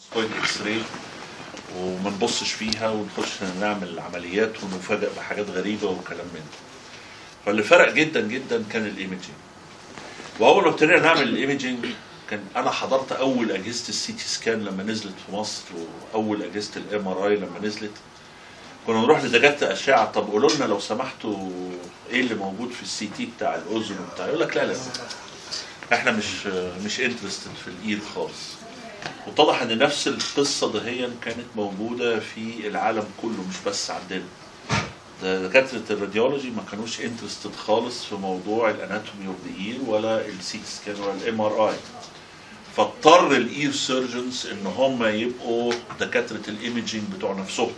سبويد اكس راي وما نبصش فيها ونخش نعمل عمليات ونفاجئ بحاجات غريبه وكلام من ده. فاللي فرق جدا جدا كان الايمجنج. واول ما ابتدينا نعمل الايمجنج كان انا حضرت اول اجهزه السي تي سكان لما نزلت في مصر واول اجهزه الام ار اي لما نزلت كنا نروح لدكاتره اشعه طب قولوا لنا لو سمحتوا ايه اللي موجود في السي تي بتاع الاذن وبتاع يقول لك لا لا احنا مش مش انترستد في الاير خالص واتضح ان نفس القصه دهيا كانت موجوده في العالم كله مش بس عندنا ده دكاتره الراديولوجي ما كانوش انترستد خالص في موضوع الاناتومي اوف ذا اير ولا السي سكان ولا الام ار اي فاضطر الاير سيرجنز ان هم يبقوا دكاتره الايمجنج بتوع نفسهم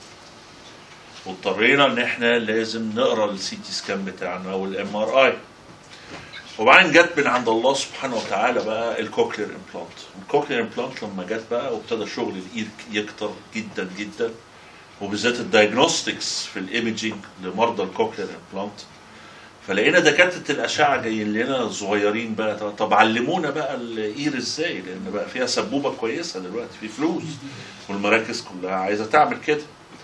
واضطرينا ان احنا لازم نقرا السي تي سكان بتاعنا او الام ار اي وبعدين جت من عند الله سبحانه وتعالى بقى الكوكلير امبلانت الكوكلير امبلانت لما جت بقى وابتدى شغل الاير يكتر جدا جدا وبالذات الدايجنوستكس في الايمجنج لمرضى الكوكلير امبلانت فلقينا دكاتره الاشعه جايين لنا صغيرين بقى طب علمونا بقى الاير ازاي لان بقى فيها سبوبه كويسه دلوقتي في فلوس والمراكز كلها عايزه تعمل كده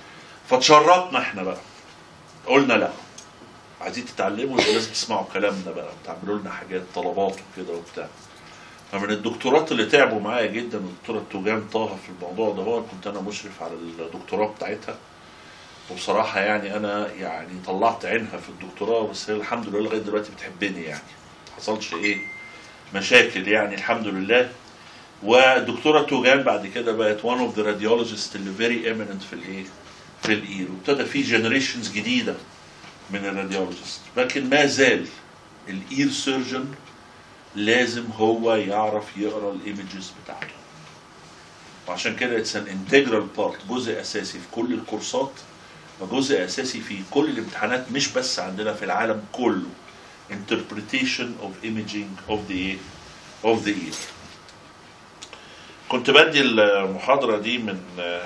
فتشرطنا احنا بقى قلنا لا عايزين تتعلموا يبقى لازم تسمعوا كلامنا بقى وتعملوا لنا حاجات طلبات وكده وبتاع فمن الدكتورات اللي تعبوا معايا جدا الدكتوره توجان طه في الموضوع ده هو كنت انا مشرف على الدكتوراه بتاعتها وبصراحه يعني انا يعني طلعت عينها في الدكتوراه بس هي الحمد لله لغايه دلوقتي بتحبني يعني ما حصلش ايه مشاكل يعني الحمد لله والدكتوره توجان بعد كده بقت one of the radiologists اللي very eminent في الايه في الاير وابتدى في جنريشنز جديده من الراديولوجيست لكن ما زال الاير سيرجن لازم هو يعرف يقرا الايمجز بتاعته وعشان كده اتس ان انتجرال بارت جزء اساسي في كل الكورسات وجزء اساسي في كل الامتحانات مش بس عندنا في العالم كله interpretation of imaging of the of the ear كنت بدي المحاضره دي من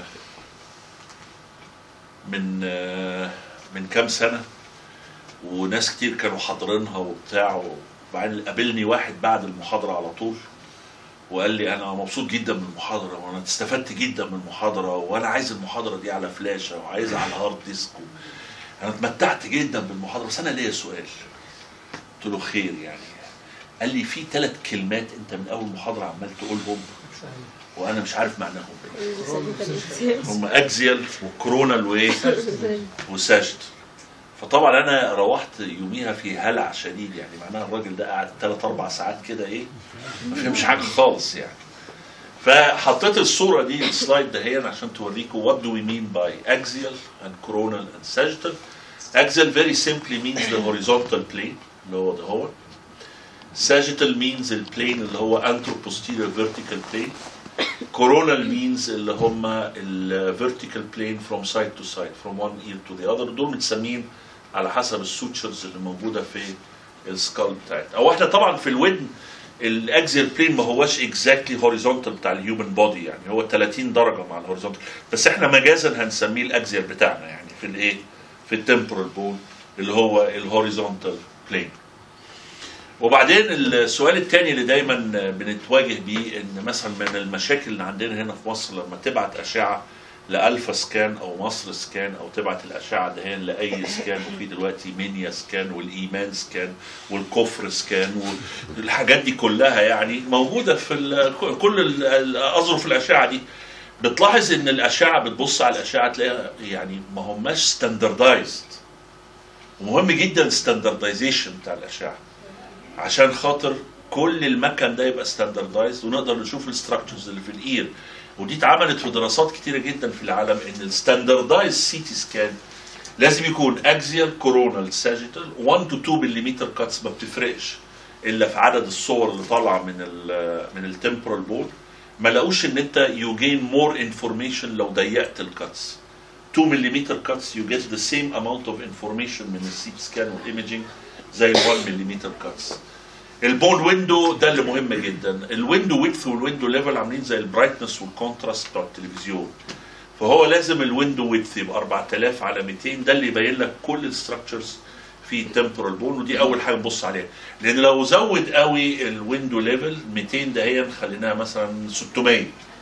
من من كام سنه وناس كتير كانوا حاضرينها وبتاع وبعدين قابلني واحد بعد المحاضره على طول وقال لي انا مبسوط جدا من المحاضره وانا استفدت جدا من المحاضره وانا عايز المحاضره دي على فلاشه وعايزها على هارد ديسك انا اتمتعت جدا بالمحاضره بس انا ليا سؤال قلت له خير يعني قال لي في ثلاث كلمات انت من اول محاضره عمال تقولهم وانا مش عارف معناهم ايه هم اكزيال وكورونال وايه وساجد فطبعا انا روحت يوميها في هلع شديد يعني معناها الراجل ده قعد ثلاث اربع ساعات كده ايه ما فهمش حاجه خالص يعني فحطيت الصوره دي السلايد دهيا عشان توريكم what do we mean by axial and coronal and sagittal axial very simply means the horizontal plane اللي هو ده هو sagittal means البلين اللي هو antro posterior vertical plane coronal means اللي هم ال vertical plane from side to side from one ear to the other دول متسمين على حسب السوتشرز اللي موجوده في السكال بتاعتنا او احنا طبعا في الودن الاكزيال بلين ما هوش اكزاكتلي هوريزونتال بتاع الهيومن بودي يعني هو 30 درجه مع الهوريزونتال بس احنا مجازا هنسميه الاكزيال بتاعنا يعني في الايه في التمبورال بون اللي هو الهوريزونتال بلين وبعدين السؤال الثاني اللي دايما بنتواجه بيه ان مثلا من المشاكل اللي عندنا هنا في مصر لما تبعت اشعه لالفا سكان او مصر سكان او تبعت الاشعه دهين لاي سكان وفي دلوقتي مينيا سكان والايمان سكان والكفر سكان والحاجات دي كلها يعني موجوده في كل اظرف الاشعه دي بتلاحظ ان الاشعه بتبص على الاشعه تلاقيها يعني ما هماش ستاندردايزد ومهم جدا ستاندردايزيشن بتاع الاشعه عشان خاطر كل المكن ده يبقى ستاندردايزد ونقدر نشوف الاستراكشرز اللي في الاير ودي اتعملت في دراسات كتيره جدا في العالم ان الستاندردايز سي تي سكان لازم يكون اكزيال كورونال ساجيتال 1 تو 2 ملم كاتس ما بتفرقش الا في عدد الصور اللي طالعه من ال من التمبرال بول ما لقوش ان انت يو جين مور انفورميشن لو ضيقت الكاتس 2 ملم كاتس يو جيت ذا سيم اماونت اوف انفورميشن من السي تي سكان والايمجنج زي ال 1 ملم كاتس البون ويندو ده اللي مهم جدا الويندو ويدث والويندو ليفل عاملين زي البرايتنس والكونتراست بتوع التلفزيون فهو لازم الويندو ويدث يبقى 4000 على 200 ده اللي يبين لك كل الستراكشرز في التمبورال بون ودي اول حاجه نبص عليها لان لو زود قوي الويندو ليفل 200 ده هي خليناها مثلا 600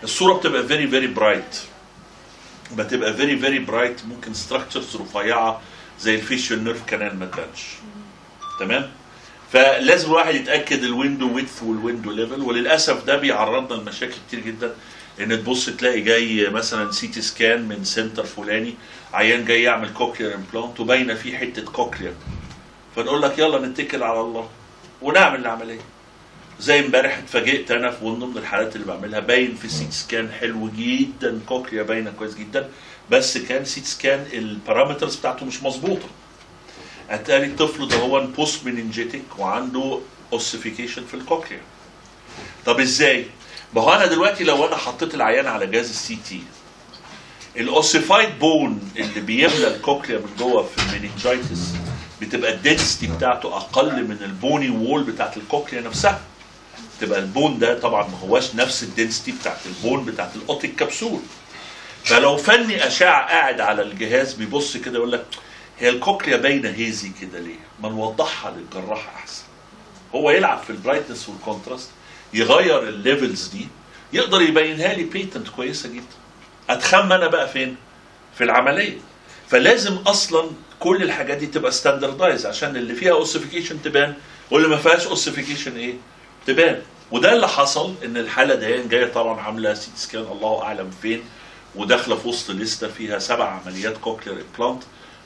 الصوره بتبقى فيري فيري برايت بتبقى فيري فيري برايت ممكن ستراكشرز رفيعه زي الفيشيال نيرف كانال ما تبانش تمام فلازم الواحد يتاكد الويندو ويدث والويندو ليفل وللاسف ده بيعرضنا لمشاكل كتير جدا ان تبص تلاقي جاي مثلا سي تي سكان من سنتر فلاني عيان جاي يعمل كوكلير امبلانت وباينه فيه حته كوكلير فنقول لك يلا نتكل على الله ونعمل العمليه زي امبارح اتفاجئت انا في من ضمن الحالات اللي بعملها باين في السيت سكان حلو جدا كوكليا باينه كويس جدا بس كان سيت سكان البارامترز بتاعته مش مظبوطه اتاري الطفل ده هو بوست مننجيتك وعنده اوسيفيكيشن في الكوكليا طب ازاي؟ ما هو انا دلوقتي لو انا حطيت العيان على جهاز السي تي الاوسيفايد بون اللي بيملى الكوكليا من جوه في المننجايتس بتبقى الدنسيتي بتاعته اقل من البوني وول بتاعت الكوكليا نفسها تبقى البون ده طبعا ما هواش نفس الدنسيتي بتاعت البون بتاعت الاوتيك كبسول فلو فني اشعه قاعد على الجهاز بيبص كده يقول لك هي الكوكليا باينه هيزي كده ليه؟ ما نوضحها للجراح احسن. هو يلعب في البرايتنس والكونتراست يغير الليفلز دي يقدر يبينها لي بيتنت كويسه جدا. اتخمى انا بقى فين؟ في العمليه. فلازم اصلا كل الحاجات دي تبقى ستاندردايز عشان اللي فيها اوسيفيكيشن تبان واللي ما فيهاش اوسيفيكيشن ايه؟ تبان. وده اللي حصل ان الحاله دي جايه طبعا عامله سيت سكان الله اعلم فين وداخله في وسط لسته فيها سبع عمليات كوكلير امبلانت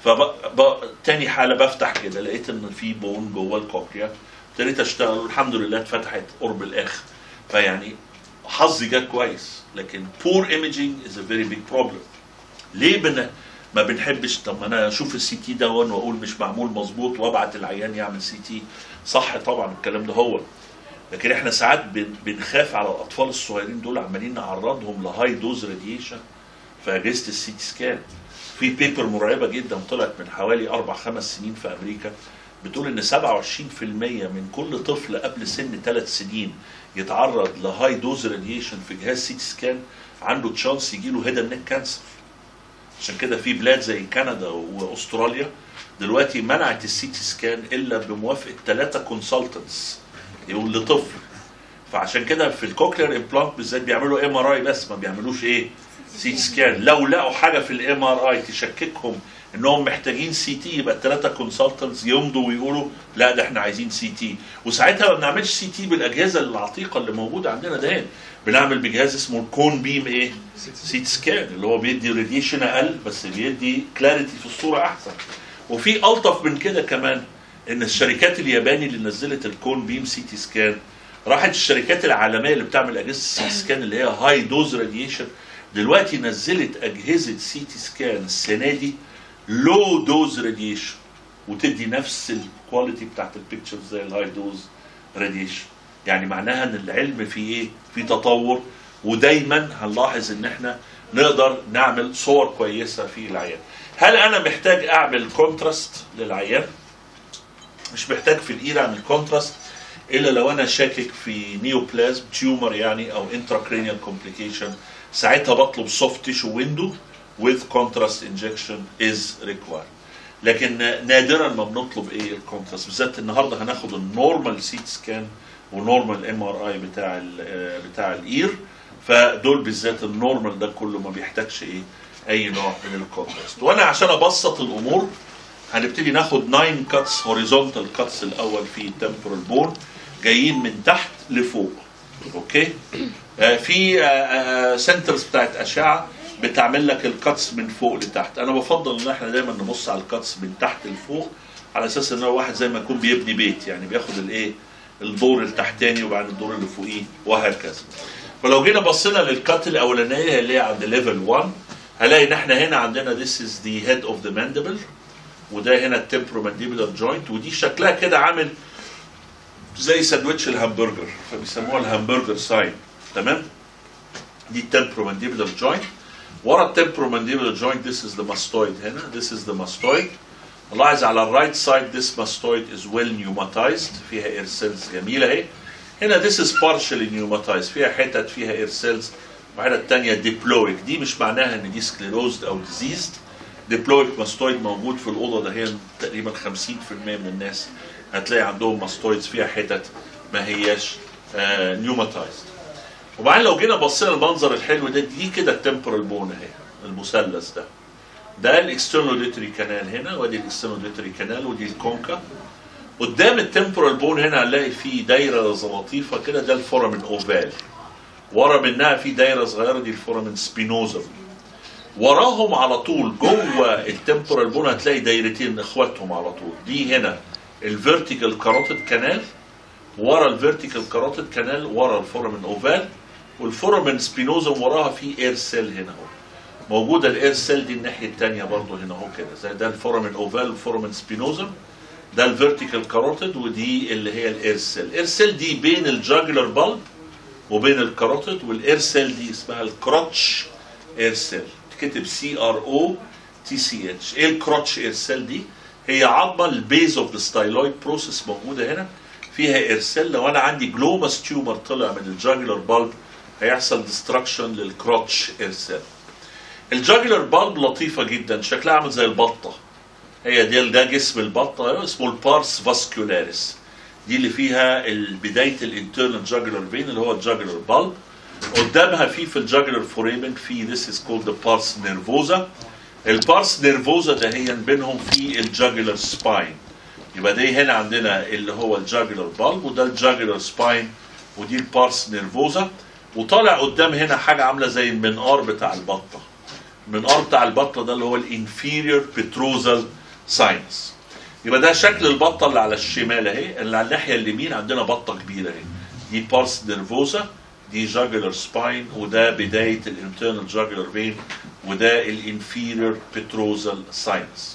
فتاني حاله بفتح كده لقيت ان في بون جوه الكوكليا ابتديت اشتغل والحمد لله اتفتحت قرب الاخر فيعني حظي جه كويس لكن poor imaging is a very big problem ليه بن ما بنحبش طب ما انا اشوف السي تي ده واقول مش معمول مظبوط وابعت العيان يعمل سي تي صح طبعا الكلام ده هو لكن احنا ساعات بن- بنخاف على الاطفال الصغيرين دول عمالين نعرضهم لهاي دوز راديشن في اجهزه السي تي سكان في بيبر مرعبه جدا طلعت من حوالي اربع خمس سنين في امريكا بتقول ان 27% من كل طفل قبل سن ثلاث سنين يتعرض لهاي دوز راديشن في جهاز سي تي سكان عنده تشانس يجي له هيد نيك كانسر عشان كده في بلاد زي كندا واستراليا دلوقتي منعت السي تي سكان الا بموافقه ثلاثه كونسلتنتس يقول لطفل فعشان كده في الكوكلير امبلانت بالذات بيعملوا ام ار اي بس ما بيعملوش ايه سي تي سكان لو لقوا حاجه في الام ار اي تشككهم انهم محتاجين سي تي يبقى الثلاثه كونسلتنتس يمضوا ويقولوا لا ده احنا عايزين سي تي وساعتها ما بنعملش سي تي بالاجهزه العتيقه اللي موجوده عندنا ده بنعمل بجهاز اسمه الكون بيم ايه سي تي سكان اللي هو بيدي راديشن اقل بس بيدي كلاريتي في الصوره احسن وفي الطف من كده كمان ان الشركات الياباني اللي نزلت الكون بيم سي تي سكان راحت الشركات العالميه اللي بتعمل اجهزه السي تي سكان اللي هي هاي دوز راديشن دلوقتي نزلت اجهزه سي تي سكان السنه دي لو دوز راديشن وتدي نفس الكواليتي بتاعت البيكتشرز زي الهاي دوز راديشن يعني معناها ان العلم فيه ايه؟ في تطور ودايما هنلاحظ ان احنا نقدر نعمل صور كويسه في العيان. هل انا محتاج اعمل كونتراست للعيان؟ مش محتاج في الايد اعمل كونتراست الا لو انا شاكك في نيوبلازم تيومر يعني او intracranial كومبليكيشن ساعتها بطلب سوفت تيشو ويندو with contrast injection is required لكن نادرا ما بنطلب ايه الكونتراست بالذات النهارده هناخد النورمال سيت سكان ونورمال ام ار اي بتاع ال بتاع الاير فدول بالذات النورمال ده كله ما بيحتاجش ايه اي نوع من الكونتراست وانا عشان ابسط الامور هنبتدي ناخد 9 كاتس هوريزونتال كاتس الاول في temporal بون جايين من تحت لفوق اوكي آه في سنترز بتاعت اشعه بتعمل لك الكاتس من فوق لتحت انا بفضل ان احنا دايما نبص على الكاتس من تحت لفوق على اساس ان هو واحد زي ما يكون بيبني بيت يعني بياخد الايه الدور التحتاني وبعدين الدور اللي فوقيه وهكذا فلو جينا بصينا للكات الاولانيه اللي هي عند ليفل 1 هلاقي ان احنا هنا عندنا this is the head of the mandible وده هنا التمبرومانديبولار جوينت ودي شكلها كده عامل زي ساندوتش الهمبرجر فبيسموها الهمبرجر ساين تمام دي التمبرومانديبولار جوينت ورا التمبرومانديبولار جوينت this is the mastoid هنا this is the mastoid لاحظ على الرايت سايد this mastoid is well pneumatized فيها اير سيلز جميله اهي هنا this is partially pneumatized فيها حتت فيها اير سيلز وحتت الثانيه ديبلويك دي مش معناها ان دي سكليروزد او ديزيزد ديبلويك ماستويد موجود في الاوضه ده هي تقريبا 50% من الناس هتلاقي عندهم ماستويدز فيها حتت ما هياش نيوماتايزد وبعدين لو جينا بصينا المنظر الحلو ده دي كده التمبرال بون اهي المثلث ده ده الاكسترنال كانال هنا وادي الاكسترنال كانال ودي الكونكا قدام التمبرال بون هنا هنلاقي في دايره لطيفه كده ده الفورامين اوفال ورا منها في دايره صغيره دي الفورامين سبينوزا وراهم على طول جوه التمبرال بون هتلاقي دايرتين اخواتهم على طول دي هنا الفيرتيكال كاروتيد كانال ورا الفيرتيكال كاروتيد كانال ورا الفورامين اوفال والفورامين سبينوزا وراها في اير سيل هنا اهو موجوده الاير سيل دي الناحيه الثانيه برضه هنا اهو كده زي ده الفورامين اوفال والفورامين سبينوزا ده الفيرتيكال كاروتيد ودي اللي هي الاير سيل الاير سيل دي بين الجاجلر بالب وبين الكاروتيد والاير سيل دي اسمها الكروتش اير سيل تكتب سي ار او تي سي اتش ايه الكروتش اير سيل دي هي عظمه البيز اوف ذا ستايلويد بروسيس موجوده هنا فيها اير سيل لو انا عندي جلوماس تيومر طلع من الجاجلر بالب هيحصل ديستراكشن للكروتش اير سيل الجاجلر بالب لطيفه جدا شكلها عامل زي البطه هي دي ده جسم البطه اسمه البارس فاسكولاريس دي اللي فيها ال- بدايه الانترنال جاجلر فين اللي هو الجاجلر بالب قدامها في في الجاجلر فوريمن في this is called the pars nervosa البارس نيرفوزا ده هي بينهم في الجاجلر سباين يبقى ده هنا عندنا اللي هو الجاجلر بالب وده الجاجلر سباين ودي البارس نيرفوزا وطالع قدام هنا حاجه عامله زي المنقار بتاع البطه المنقار بتاع البطه ده اللي هو الانفيريور بتروزال ساينس يبقى ده شكل البطه اللي على الشمال اهي اللي على الناحيه اليمين عندنا بطه كبيره اهي دي بارس نيرفوزا دي جاجلر سباين وده بدايه الانترنال جاجلر فين وده الانفيريور بتروزال ساينس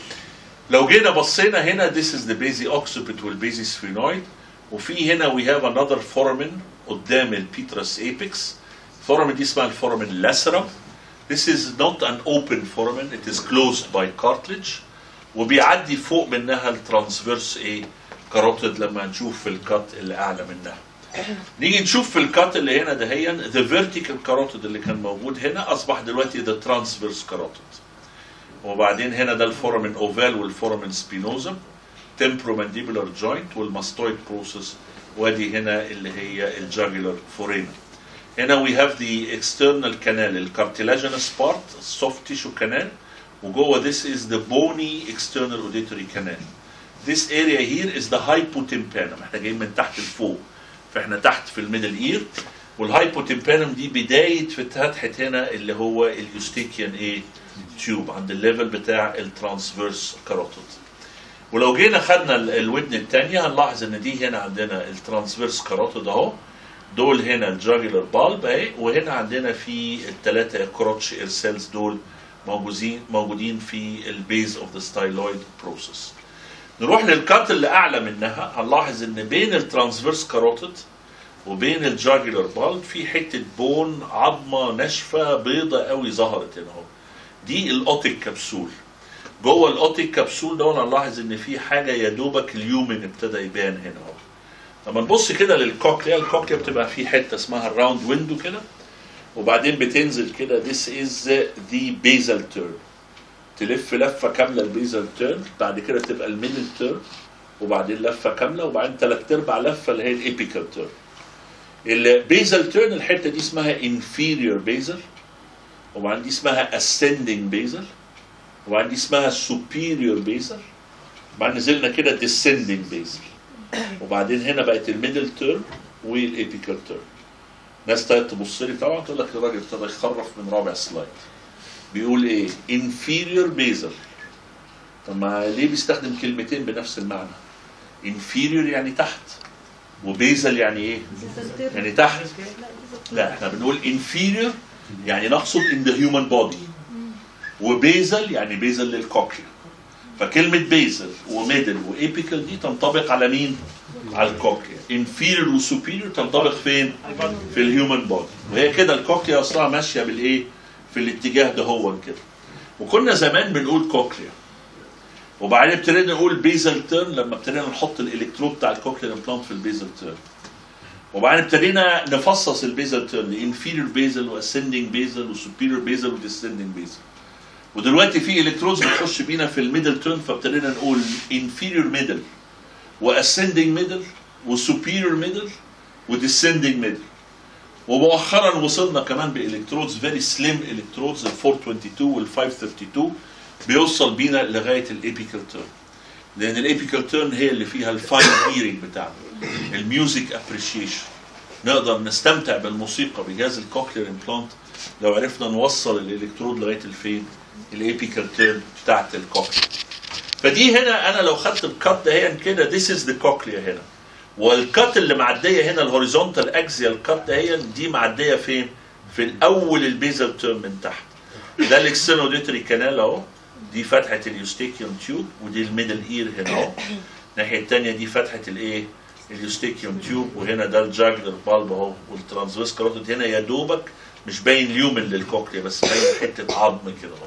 لو جينا بصينا هنا this is the basi occiput والبيزي سفينويد وفي هنا we have another foramen قدام البيترس apex foramen دي اسمها الفورامين لاسرا This is not an open foramen it is closed by cartilage وبيعدي فوق منها الترانسفيرس ايه كاروتيد لما نشوف في الكات اللي اعلى منها نيجي نشوف في الكات اللي هنا دهيا the vertical carotid اللي كان موجود هنا اصبح دلوقتي the transverse carotid وبعدين هنا ده الفورامين اوفال والفورامين سبينوزا temporomandibular joint والماستويد بروسيس وادي هنا اللي هي الجاجولار فورينا هنا we have the external canal الكارتلاجينس part soft tissue canal وجوه this is the bony external auditory canal this area here is the hypotympanum احنا جايين من تحت لفوق فاحنا تحت في الميدل اير والهايبوتمبانم دي بدايه فتحه هنا اللي هو اليوستيكيان ايه تيوب عند الليفل بتاع الترانسفيرس كاروتيد ولو جينا خدنا ال- الودن الثانيه هنلاحظ ان دي هنا عندنا الترانسفيرس كاروتيد اهو دول هنا الجاجلر بالب اهي وهنا عندنا في الثلاثه كروتش اير سيلز دول موجودين موجودين في البيز اوف ذا ستايلويد بروسيس نروح للكات اللي اعلى منها هنلاحظ ان بين الترانسفيرس كاروتيد وبين الجاجلر بالب في حته بون عظمه ناشفه بيضه قوي ظهرت هنا اهو دي الاوتيك كبسول جوه الاوتيك كبسول ده هنلاحظ ان في حاجه يا دوبك اليومن ابتدى يبان هنا اهو لما نبص كده للكوكليا الكوكليا بتبقى في حته اسمها الراوند ويندو كده وبعدين بتنزل كده this is the basal turn تلف لفه كامله البيزل تيرن بعد كده تبقى الميدل تيرن وبعدين لفه كامله وبعدين ثلاث ارباع لفه اللي هي الابيكال تيرن البيزل تيرن الحته دي اسمها inferior basal وبعدين دي اسمها ascending basal وبعدين دي اسمها superior basal وبعدين نزلنا كده descending basal وبعدين هنا بقت الميدل تيرن والابيكال تيرن ناس تقعد تبص لي طبعا تقول لك الراجل ابتدى يخرف من رابع سلايد بيقول ايه inferior basal طب ما ليه بيستخدم كلمتين بنفس المعنى inferior يعني تحت وبيزل يعني ايه يعني تحت لا احنا بنقول inferior يعني نقصد in the human body وبيزل يعني بيزل للكوكليا فكلمة بيزل وميدل وإيبيكال دي تنطبق على مين؟ على الكوكليا inferior وسوبيريور تنطبق فين؟ في الهيومن بودي وهي كده الكوكليا أصلها ماشية بالإيه؟ في الاتجاه ده هو كده وكنا زمان بنقول كوكليا وبعدين ابتدينا نقول بيزل تيرن لما ابتدينا نحط الالكترود بتاع الكوكليا امبلانت في البيزل تيرن وبعدين ابتدينا نفصص البيزل تيرن لانفيريور بيزل واسندنج بيزل وسوبيريور بيزل وديسندنج بيزل ودلوقتي في الكترودز بتخش بينا في الميدل تيرن فابتدينا نقول انفيريور ميدل واسندنج ميدل وسوبيريور ميدل وديسندنج ميدل ومؤخرا وصلنا كمان بالكترودز فيري سليم الكترودز ال 422 وال 532 بيوصل بينا لغايه الابيكال تيرن لان الابيكال تيرن هي اللي فيها الفاين هيرنج بتاعنا الميوزك ابريشيشن نقدر نستمتع بالموسيقى بجهاز الكوكلير امبلانت لو عرفنا نوصل الالكترود لغايه الفين الابيكال تيرن بتاعت الكوكلير فدي هنا انا لو خدت الكات دهيا كده ذيس از ذا كوكليا هنا والكات اللي معديه هنا الهوريزونتال اكزيال كات دهيا دي معديه فين؟ في الاول البيزل تيرم من تحت ده الاكسينوديتري كانال اهو دي فتحه اليوستيكيوم تيوب ودي الميدل اير هنا اهو الناحيه الثانيه دي فتحه الايه؟ اليوستيكيوم تيوب وهنا ده الجاجلر بالب اهو والترانسفيرس كاروتيد هنا يا دوبك مش باين ليومن للكوكليا بس باين حته عظم كده اهو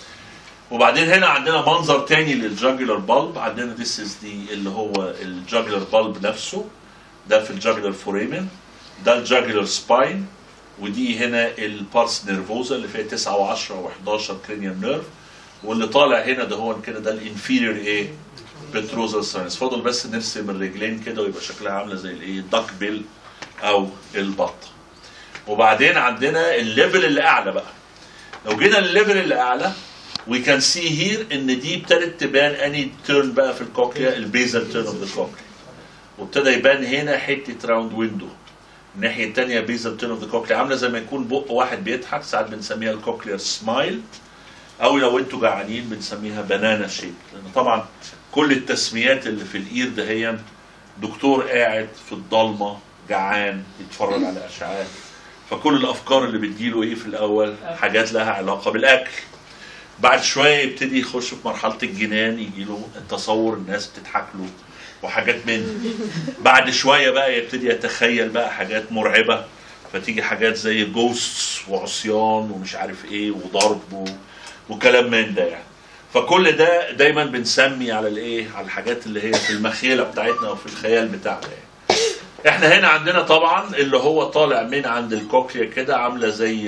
وبعدين هنا عندنا منظر تاني للجاجلر بالب عندنا ذيس از دي اللي هو الجاجلر بالب نفسه ده في الجاجلر فوريمن ده الجاجلر سباين ودي هنا البارس نيرفوزا اللي فيها 9 و10 و11 كرينيال نيرف واللي طالع هنا ده هو كده ده الانفيريور ايه بتروزال ساينس فاضل بس نرسم الرجلين كده ويبقى شكلها عامله زي الايه الدك بيل او البطه وبعدين عندنا الليفل اللي اعلى بقى لو جينا للليفل اللي اعلى we can see here ان دي ابتدت تبان اني تيرن بقى في الكوكليا البيزل تيرن اوف ذا كوكليا وابتدى يبان هنا حته راوند ويندو الناحيه الثانيه بيزل تيرن اوف ذا كوكليا عامله زي ما يكون بق واحد بيضحك ساعات بنسميها الكوكلير سمايل او لو انتوا جعانين بنسميها بنانا شيب لان طبعا كل التسميات اللي في الاير دهيا دكتور قاعد في الضلمه جعان يتفرج على اشعاعات فكل الافكار اللي بتجيله ايه في الاول حاجات لها علاقه بالاكل بعد شويه يبتدي يخش في مرحله الجنان يجي له التصور الناس بتضحك له وحاجات من بعد شويه بقى يبتدي يتخيل بقى حاجات مرعبه فتيجي حاجات زي جوست وعصيان ومش عارف ايه وضرب و... وكلام من ده يعني فكل ده دايما بنسمي على الايه على الحاجات اللي هي في المخيله بتاعتنا او في الخيال بتاعنا يعني. احنا هنا عندنا طبعا اللي هو طالع من عند الكوكليا كده عامله زي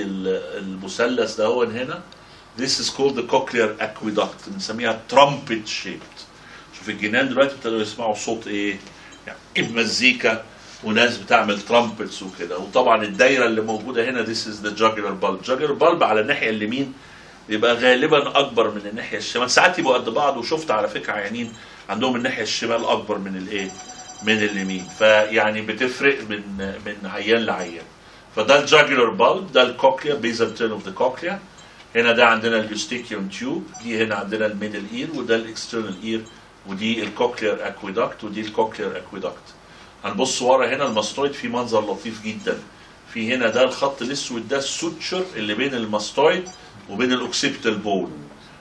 المثلث ده هو هنا This is called the cochlear aqueduct بنسميها trumpet shaped شوف الجنان دلوقتي ابتدوا يسمعوا صوت ايه؟ يعني مزيكا وناس بتعمل ترامبتس وكده وطبعا الدايره اللي موجوده هنا this is the jugular bulb jugular bulb على الناحيه اليمين يبقى غالبا اكبر من الناحيه الشمال ساعات يبقوا قد بعض وشفت على فكره عيانين عندهم الناحيه الشمال اكبر من الايه؟ من اليمين فيعني بتفرق من من عيان لعيان فده الجاجلر بالب ده الكوكليا بيزل تيرن اوف ذا كوكليا هنا ده عندنا اليوستيكيوم تيوب دي هنا عندنا الميدل اير وده الاكسترنال اير ودي الكوكلير اكويدكت ودي الكوكلير اكويدكت هنبص ورا هنا الماستويد في منظر لطيف جدا في هنا ده الخط الاسود ده السوتشر اللي بين الماستويد وبين الاوكسيبيتال بول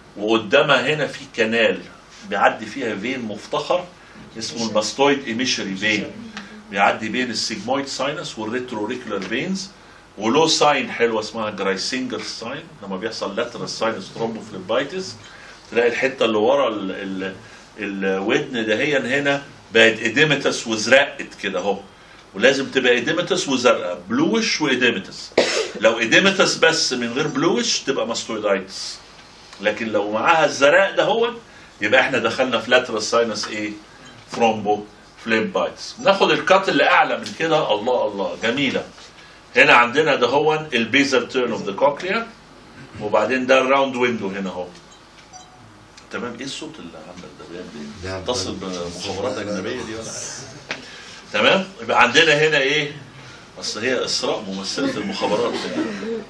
وقدامها هنا في كنال بيعدي فيها فين مفتخر اسمه الماستويد ايميشري فين بيعدي بين السيجمويد ساينس والريتروريكولار فينز وله ساين حلوه اسمها جرايسنجر ساين لما بيحصل لاترال ساينس ترومبوفليبايتس تلاقي الحته اللي ورا ال ال الودن دهيا هنا بقت اديمتس وزرقت كده اهو ولازم تبقى اديمتس وزرقاء بلوش واديمتس لو اديمتس بس من غير بلوش تبقى ماستويدايتس لكن لو معاها الزرق ده هو يبقى احنا دخلنا في لاترال ساينس ايه ثرومبو فليبايتس ناخد الكات اللي اعلى من كده الله الله جميله هنا عندنا ده هو البيزل تيرن اوف ذا كوكليا وبعدين ده الراوند ويندو هنا اهو تمام ايه الصوت اللي عندك ده بيعمل ايه؟ اتصل بمخابرات اجنبيه دي ولا حاجه تمام يبقى عندنا هنا ايه اصل هي اسراء ممثله المخابرات يعني.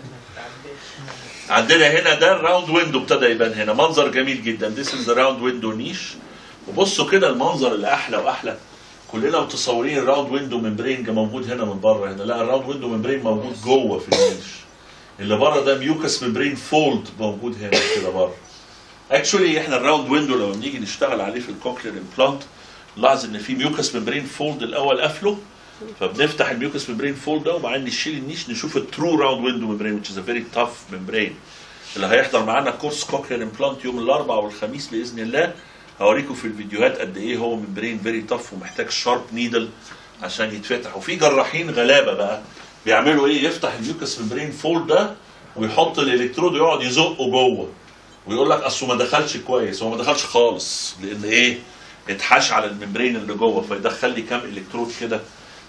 عندنا هنا ده الراوند ويندو ابتدى يبان هنا منظر جميل جدا ذيس از راوند ويندو نيش وبصوا كده المنظر اللي احلى واحلى كلنا متصورين الراوند ويندو ممبرين موجود هنا من بره هنا لا الراوند ويندو ممبرين موجود جوه في النيش اللي بره ده ميوكس ممبرين فولد موجود هنا كده بره اكشولي احنا الراوند ويندو لما بنيجي نشتغل عليه في الكوكلير امبلانت نلاحظ ان في ميوكس ممبرين فولد الاول قافله فبنفتح الميوكس ممبرين فولد ده وبعدين نشيل النيش نشوف الترو راوند ويندو ممبرين which is a very tough membrane اللي هيحضر معانا كورس كوكلير امبلانت يوم الاربعاء والخميس باذن الله هوريكم في الفيديوهات قد ايه هو ممبرين فيري تف ومحتاج شارب نيدل عشان يتفتح وفي جراحين غلابه بقى بيعملوا ايه يفتح الميوكس ممبرين فولد ده ويحط الالكترود ويقعد يزقه جوه ويقول لك اصله ما دخلش كويس هو ما دخلش خالص لان ايه اتحاش على الممبرين اللي جوه فيدخل لي كام الكترود كده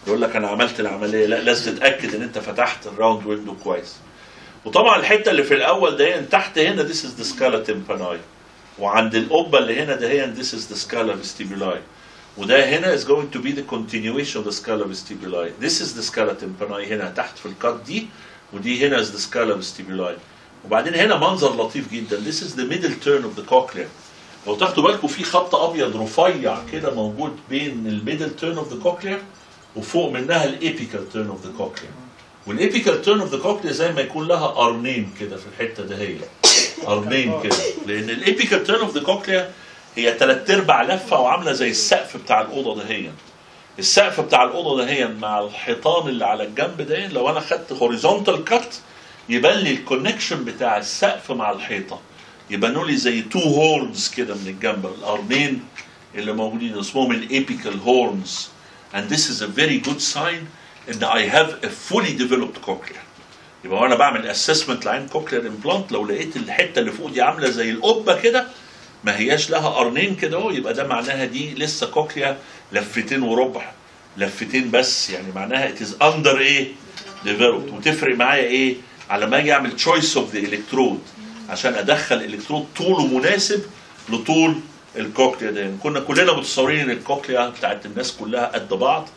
يقول لك انا عملت العمليه لا لازم تتاكد ان انت فتحت الراوند ويندو كويس وطبعا الحته اللي في الاول ده تحت هنا this is the scala tympani وعند القبه اللي هنا ده هي this is the scala vestibuli وده هنا is going to be the continuation of the scala vestibuli this is the scala tympani هنا تحت في الكات دي ودي هنا is the scala vestibuli وبعدين هنا منظر لطيف جدا this is the middle turn of the cochlea لو تاخدوا بالكم في خط ابيض رفيع كده موجود بين الميدل تيرن اوف ذا كوكليا وفوق منها الابيكال تيرن اوف ذا كوكليا والابيكال تيرن اوف ذا كوكليا زي ما يكون لها قرنين كده في الحته دهية قرنين كده لان الابيكال تيرن اوف ذا كوكليا هي ثلاث ارباع لفه وعامله زي السقف بتاع الاوضه دهيا السقف بتاع الاوضه دهيا مع الحيطان اللي على الجنب ده لو انا خدت هوريزونتال كات يبان لي الكونكشن بتاع السقف مع الحيطه يبانوا لي زي تو هورنز كده من الجنب القرنين اللي موجودين اسمهم الابيكال هورنز and this is a very good sign ان I have a fully developed cochlea يبقى وانا بعمل اسسمنت لعين كوكلير امبلانت لو لقيت الحته اللي فوق دي عامله زي القبه كده ما هياش لها قرنين كده اهو يبقى ده معناها دي لسه كوكليا لفتين وربع لفتين بس يعني معناها it is under ايه developed وتفرق معايا ايه على ما اجي اعمل choice of the electrode عشان ادخل الكترود طوله مناسب لطول الكوكليا ده كنا كلنا متصورين ان الكوكليا بتاعت الناس كلها قد بعض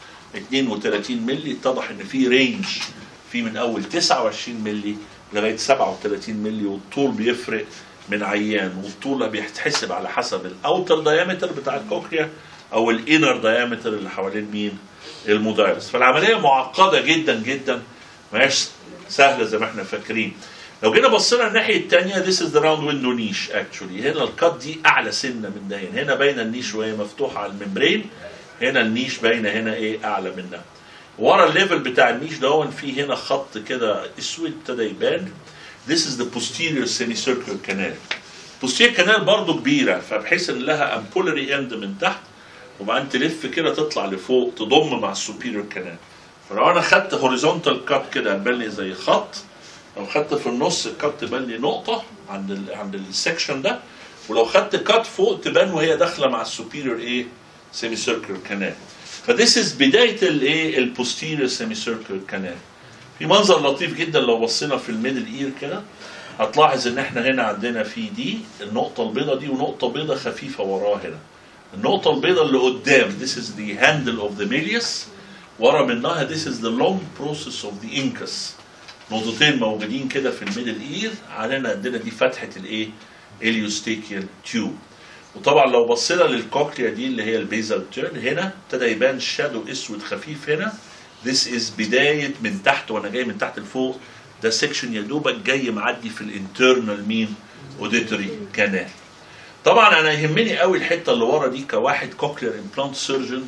32 مللي اتضح ان في رينج في من اول 29 مللي لغايه 37 مللي والطول بيفرق من عيان والطول بيتحسب على حسب الاوتر دايمتر بتاع الكوكليا او الانر دايمتر اللي حوالين مين المدايرس فالعمليه معقده جدا جدا ما هيش سهله زي ما احنا فاكرين لو جينا بصينا الناحيه الثانيه this is the round window niche actually هنا الكات دي اعلى سنه من ده هنا هنا باينه النيش وهي مفتوحه على الممبرين هنا النيش باينه هنا ايه اعلى منها ورا الليفل بتاع النيش ده في هنا خط كده اسود ابتدى يبان this is the posterior semicircular canal posterior canal برضه كبيره فبحيث ان لها امبولاري اند من تحت وبعدين تلف كده تطلع لفوق تضم مع السوبيريور كانال فلو انا خدت هوريزونتال كات كده هتبان لي زي خط لو خدت في النص الكات تبان لي نقطه عند ال عند السكشن ده ولو خدت كات فوق تبان وهي داخله مع السوبيريور ايه سيمي سيركل كانال فديس از بدايه الايه البوستيريور سيمي سيركل كانال في منظر لطيف جدا لو بصينا في الميدل اير كده هتلاحظ ان احنا هنا عندنا في دي النقطه البيضاء دي ونقطه بيضاء خفيفه وراها هنا النقطه البيضاء اللي قدام this is the handle of the medius ورا منها this is the long process of the incus نقطتين موجودين كده في الميدل اير علينا عندنا دي فتحه الايه اليوستيكيال تيوب وطبعا لو بصينا للكوكليا دي اللي هي البيزال تيرن هنا ابتدى يبان شادو اسود خفيف هنا This is بداية من تحت وانا جاي من تحت لفوق ده سيكشن يا دوبك جاي معدي في الانترنال مين اوديتوري كانال طبعا انا يهمني قوي الحته اللي ورا دي كواحد كوكلير امبلانت سيرجن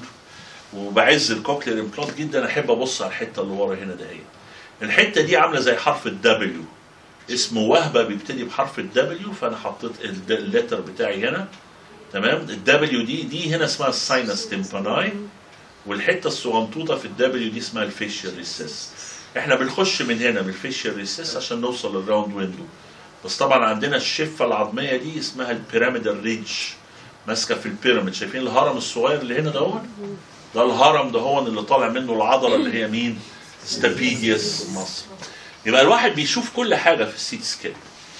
وبعز الكوكلير امبلانت جدا احب ابص على الحته اللي ورا هنا ده هي الحته دي عامله زي حرف الدبليو اسمه وهبه بيبتدي بحرف الدبليو فانا حطيت اللتر بتاعي هنا تمام الدبليو دي دي هنا اسمها الساينس تيمباناي والحته الصغنطوطه في الدبليو دي اسمها الفيشيال ريسيس احنا بنخش من هنا من الفيشيال ريسيس عشان نوصل للراوند ويندو بس طبعا عندنا الشفه العظميه دي اسمها البيراميدال ريدج ماسكه في البيراميد شايفين الهرم الصغير اللي هنا دهون ده الهرم دهون اللي طالع منه العضله اللي هي مين ستابيديوس مصر يبقى الواحد بيشوف كل حاجه في السيت سكان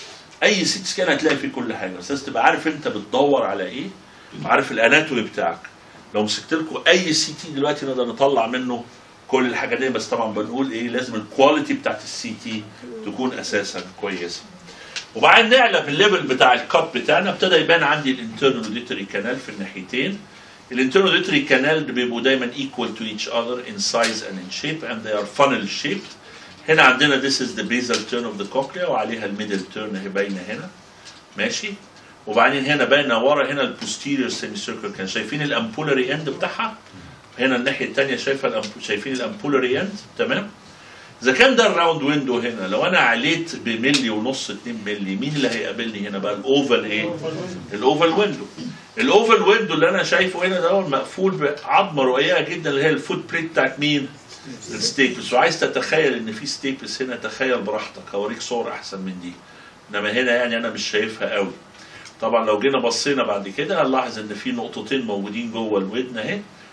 اي سيت سكان هتلاقي فيه كل حاجه بس لازم تبقى عارف انت بتدور على ايه وعارف الاناتومي بتاعك لو مسكت لكم اي سي تي دلوقتي نقدر نطلع منه كل الحاجات دي بس طبعا بنقول ايه لازم الكواليتي بتاعت السي تي تكون اساسا كويسه وبعدين نعلى بالليفل بتاع الكات بتاعنا ابتدى يبان عندي الانترنال اوديتوري كانال في الناحيتين الانترنال اوديتوري كانال بيبقوا دايما equal to each other in size and in shape and they are funnel shaped هنا عندنا this is the basal turn of the cochlea وعليها الميدل تيرن اهي باينه هنا ماشي وبعدين هنا باينه ورا هنا البوستيريور سيمي سيركل كان شايفين الامبولاري اند بتاعها هنا الناحيه الثانيه شايفه الأمب... شايفين الامبولاري اند تمام اذا كان ده الراوند ويندو هنا لو انا عليت بملي ونص 2 ملي مين اللي هيقابلني هنا بقى الاوفال ايه الاوفال ويندو الاوفال ويندو اللي انا شايفه هنا ده مقفول بعظمه رقيقه جدا اللي هي الفوت بريت بتاعت مين الستيبس وعايز تتخيل ان في ستيبس هنا تخيل براحتك هوريك صور احسن من دي انما هنا يعني انا مش شايفها قوي طبعا لو جينا بصينا بعد كده هنلاحظ ان في نقطتين موجودين جوه الودن اهي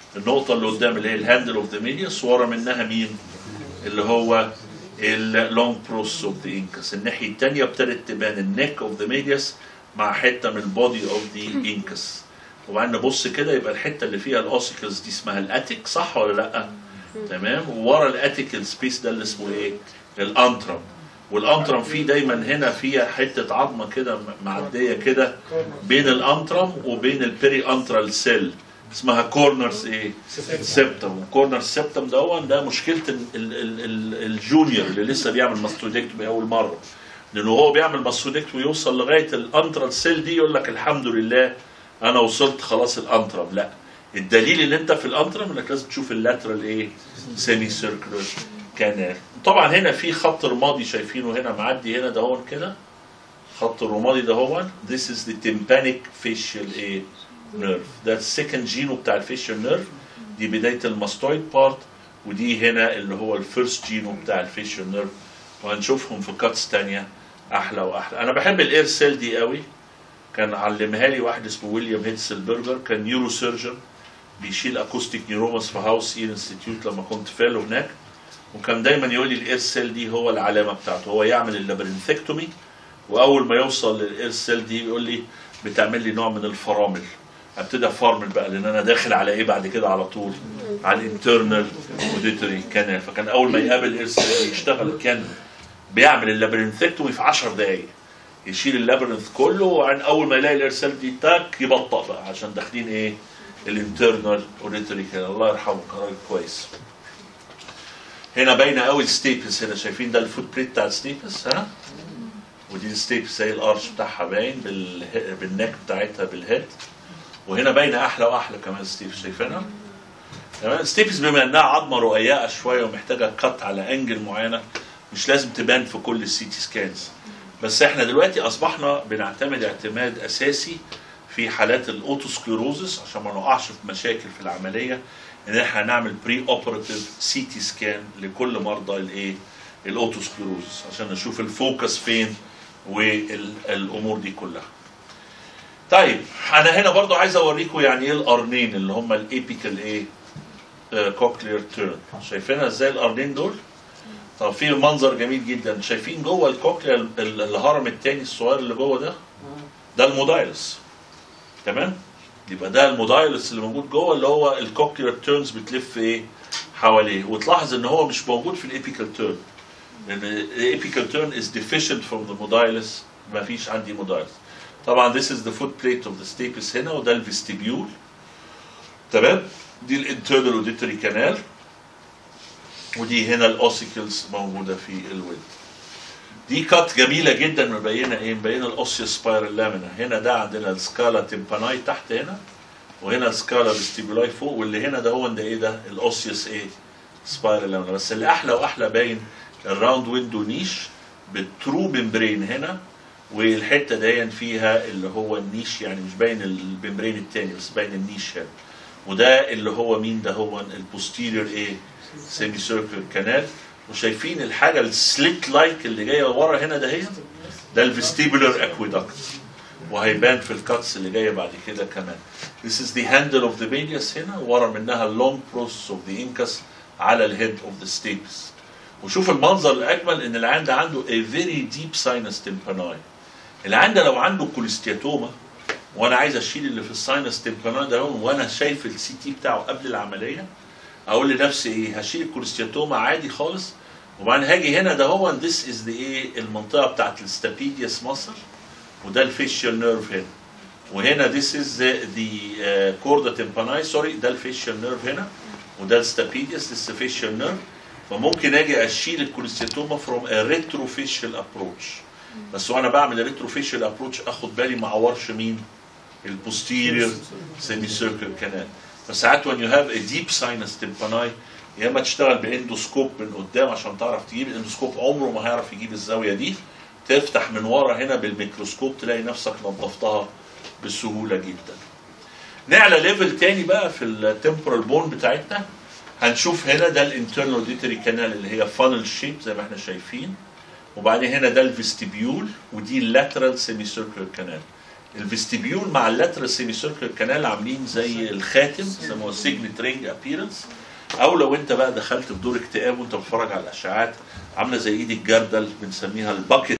النقطه اللي قدام اللي هي الهاندل اوف ذا ميديوس ورا منها مين اللي هو اللونج بروس اوف ذا انكس الناحيه الثانيه ابتدت تبان النيك اوف ذا ميديوس مع حته من البودي اوف ذا انكس وبعدين نبص كده يبقى الحته اللي فيها الاوسيكلز دي اسمها الاتيك صح ولا لا؟ تمام وورا الاتيك السبيس ده اللي اسمه ايه؟ الانترم والانترم فيه دايما هنا فيها حته عظمه كده معديه كده بين الانترم وبين البيري انترال سيل اسمها كورنرز ايه؟ سيبتم وكورنر سيبتم ده ده مشكله ال ال ال الجونيور اللي لسه بيعمل ماستودكتومي اول مره لانه هو بيعمل ماستودكتومي يوصل لغايه الانترال سيل دي يقول لك الحمد لله انا وصلت خلاص الانترم لا الدليل ان انت في الانترم انك لازم تشوف اللاترال ايه سيمي سيركلر كانال طبعا هنا في خط رمادي شايفينه هنا معدي هنا ده هون كده خط الرمادي ده هون this is the tympanic facial ايه نيرف ده السكند جينو بتاع الفيشال نيرف دي بدايه الماستويد بارت ودي هنا اللي هو الفيرست جينو بتاع الفيشال نيرف وهنشوفهم في كاتس تانية احلى واحلى انا بحب الاير سيل دي قوي كان علمها لي واحد اسمه ويليام هيتسلبرجر كان نيورو سيرجن بيشيل اكوستيك نيوروماس في هاوس اير انستيتيوت لما كنت فالو هناك وكان دايما يقول لي الاير سيل دي هو العلامه بتاعته هو يعمل اللابرنثكتومي واول ما يوصل للاير سيل دي يقول لي بتعمل لي نوع من الفرامل ابتدي افرمل بقى لان انا داخل على ايه بعد كده على طول على الانترنال اوديتوري كانال فكان اول ما يقابل اير سيل يشتغل كان بيعمل اللابرنثكتومي في 10 دقائق يشيل اللابرنث كله وعن اول ما يلاقي الارسال دي تاك يبطأ بقى عشان داخلين ايه الانترنال اوديتوري كان الله يرحمه كان راجل كويس هنا باينه قوي الستيبس هنا شايفين ده الفوت بريت بتاع الستيبس ها ودي الستيبس هي الارش بتاعها باين بال... بالنك بتاعتها بالهيد وهنا باينه احلى واحلى كمان ستيبس شايفينها تمام ستيبس بما انها عظمه رقيقه شويه ومحتاجه كات على انجل معينه مش لازم تبان في كل السي تي سكانز بس احنا دلوقتي اصبحنا بنعتمد اعتماد اساسي في حالات الاوتوسكليروزس عشان ما نقعش في مشاكل في العمليه ان احنا هنعمل بري اوبراتيف سي تي سكان لكل مرضى الايه الاوتوسكليروزس عشان نشوف الفوكس فين والامور دي كلها طيب انا هنا برضو عايز اوريكم يعني ايه القرنين اللي هم الايبيكال ايه كوكلير تيرن شايفينها ازاي القرنين دول طب في منظر جميل جدا شايفين جوه الكوكليا الهرم الثاني الصغير اللي جوه ده ده المودايلس تمام يبقى ده المودايلس اللي موجود جوه اللي هو الكوكلير تيرنز بتلف ايه حواليه وتلاحظ ان هو مش موجود في الابيكال تيرن لان الابيكال تيرن از deficient from the modilus ما فيش عندي مودايلس طبعا this is the foot plate of the stapes هنا وده الفيستيبيول تمام دي الانترنال اوديتوري كانال ودي هنا الاوسيكلز موجوده في الود دي كات جميله جدا مبينه ايه مبينه الاوسيوس سبايرال لامينا هنا ده عندنا السكالا تيمباناي تحت هنا وهنا السكالا فيستيبولاي فوق واللي هنا ده هو ده ايه ده الاوسيوس ايه سبايرال لامينا بس اللي احلى واحلى باين الراوند ويندو نيش بالترو ممبرين هنا والحته دي فيها اللي هو النيش يعني مش باين الممبرين التاني بس باين النيش هنا وده اللي هو مين ده هو البوستيريور ايه سيمي سيركل كانال وشايفين الحاجه السليت لايك اللي جايه ورا هنا ده هي ده الفيستيبولار اكويدكت وهيبان في الكاتس اللي جايه بعد كده كمان This is the handle of the medius هنا ورا منها اللونج process of the incus على الهيد of the stapes وشوف المنظر الاجمل ان العيان ده عنده a very deep sinus tympani العيان ده لو عنده كوليستياتوما وانا عايز اشيل اللي في الساينس تيمباناي ده وانا شايف السي تي بتاعه قبل العمليه اقول لنفسي ايه هشيل الكوليستياتوما عادي خالص وبعدين هاجي هنا ده هو ذس از ذا ايه المنطقه بتاعت الستابيديوس ماسل وده الفيشيال نيرف هنا وهنا ذس از ذا كوردا تيمباناي سوري ده الفيشيال نيرف هنا وده الستابيديوس ذس فيشيال نيرف فممكن اجي اشيل الكوليستياتوما فروم ا ريتروفيشال ابروتش بس وانا بعمل الريتروفيشال ابروتش اخد بالي ما اعورش مين البوستيريور سيمي سيركل كانال فساعات when you have a deep sinus tympani يا اما تشتغل باندوسكوب من قدام عشان تعرف تجيب الاندوسكوب عمره ما هيعرف يجيب الزاويه دي تفتح من ورا هنا بالميكروسكوب تلاقي نفسك نظفتها بسهوله جدا نعلى ليفل تاني بقى في التمبرال بون بتاعتنا هنشوف هنا ده الانترنال اوديتوري كانال اللي هي فانل شيب زي ما احنا شايفين وبعدين هنا ده الفيستيبيول ودي اللاترال سيمي سيركلر كانال الفيستيبيول مع اللاترال سيمي سيركل كانال عاملين زي الخاتم يسموها سيجنت رينج ابييرنس او لو انت بقى دخلت في دور اكتئاب وانت بتتفرج على الاشعاعات عامله زي ايد الجردل بنسميها الباكت